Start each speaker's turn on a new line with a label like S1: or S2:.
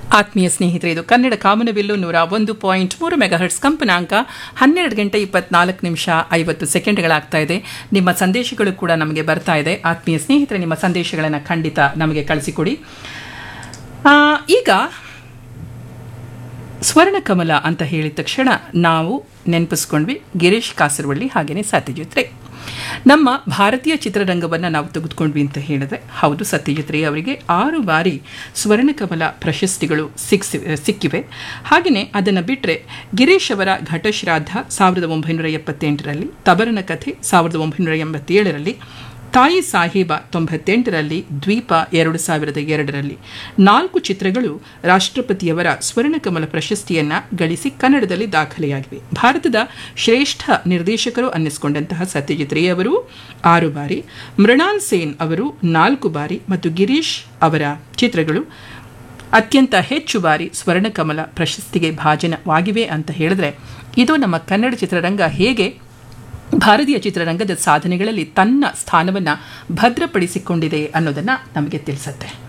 S1: ಆತ್ಮೀಯ ಸ್ನೇಹಿತರೆ ಇದು ಕನ್ನಡ ಕಾಮನಬಿಲ್ಲು ನೂರ ಒಂದು ಪಾಯಿಂಟ್ ಮೂರು ಮೆಗಾಹರ್ಟ್ಸ್ ಕಂಪನಾಂಕ ಹನ್ನೆರಡು ಗಂಟೆ ಇಪ್ಪತ್ನಾಲ್ಕು ನಿಮಿಷ ಐವತ್ತು ಸೆಕೆಂಡ್ಗಳಾಗ್ತಾ ಇದೆ ನಿಮ್ಮ ಸಂದೇಶಗಳು ಕೂಡ ನಮಗೆ ಬರ್ತಾ ಇದೆ ಆತ್ಮೀಯ ಸ್ನೇಹಿತರೆ ನಿಮ್ಮ ಸಂದೇಶಗಳನ್ನು ಖಂಡಿತ ನಮಗೆ ಕಳಿಸಿಕೊಡಿ ಆ, ಈಗ ಸ್ವರ್ಣಕಮಲ ಅಂತ ಹೇಳಿದ ತಕ್ಷಣ ನಾವು ನೆನಪಿಸ್ಕೊಂಡ್ವಿ ಗಿರೀಶ್ ಕಾಸರವಳ್ಳಿ ಹಾಗೆಯೇ ಸತ್ಯಜಿತ್ ರೇ ನಮ್ಮ ಭಾರತೀಯ ಚಿತ್ರರಂಗವನ್ನು ನಾವು ತೆಗೆದುಕೊಂಡ್ವಿ ಅಂತ ಹೇಳಿದ್ರೆ ಹೌದು ಸತ್ಯಜಿತ್ ರೇ ಅವರಿಗೆ ಆರು ಬಾರಿ ಸ್ವರ್ಣಕಮಲ ಪ್ರಶಸ್ತಿಗಳು ಸಿಕ್ಸಿ ಸಿಕ್ಕಿವೆ ಹಾಗೆಯೇ ಅದನ್ನು ಬಿಟ್ಟರೆ ಗಿರೀಶ್ ಅವರ ಘಟಶ್ರಾದ್ದ ಸಾವಿರದ ಒಂಬೈನೂರ ಎಪ್ಪತ್ತೆಂಟರಲ್ಲಿ ತಬರನ ಕಥೆ ಸಾವಿರದ ಒಂಬೈನೂರ ಎಂಬತ್ತೇಳರಲ್ಲಿ ತಾಯಿ ಸಾಹೇಬ ತೊಂಬತ್ತೆಂಟರಲ್ಲಿ ದ್ವೀಪ ಎರಡು ಸಾವಿರದ ಎರಡರಲ್ಲಿ ನಾಲ್ಕು ಚಿತ್ರಗಳು ರಾಷ್ಟ್ರಪತಿಯವರ ಸ್ವರ್ಣಕಮಲ ಪ್ರಶಸ್ತಿಯನ್ನ ಗಳಿಸಿ ಕನ್ನಡದಲ್ಲಿ ದಾಖಲೆಯಾಗಿವೆ ಭಾರತದ ಶ್ರೇಷ್ಠ ನಿರ್ದೇಶಕರು ಅನ್ನಿಸಿಕೊಂಡಂತಹ ಸತ್ಯಜಿತ್ ರೇ ಅವರು ಆರು ಬಾರಿ ಮೃಣಾಲ್ ಸೇನ್ ಅವರು ನಾಲ್ಕು ಬಾರಿ ಮತ್ತು ಗಿರೀಶ್ ಅವರ ಚಿತ್ರಗಳು ಅತ್ಯಂತ ಹೆಚ್ಚು ಬಾರಿ ಸ್ವರ್ಣಕಮಲ ಪ್ರಶಸ್ತಿಗೆ ಭಾಜನವಾಗಿವೆ ಅಂತ ಹೇಳಿದ್ರೆ ಇದು ನಮ್ಮ ಕನ್ನಡ ಚಿತ್ರರಂಗ ಹೇಗೆ ಭಾರತೀಯ ಚಿತ್ರರಂಗದ ಸಾಧನೆಗಳಲ್ಲಿ ತನ್ನ ಸ್ಥಾನವನ್ನು ಭದ್ರಪಡಿಸಿಕೊಂಡಿದೆ ಅನ್ನೋದನ್ನು ನಮಗೆ ತಿಳಿಸುತ್ತೆ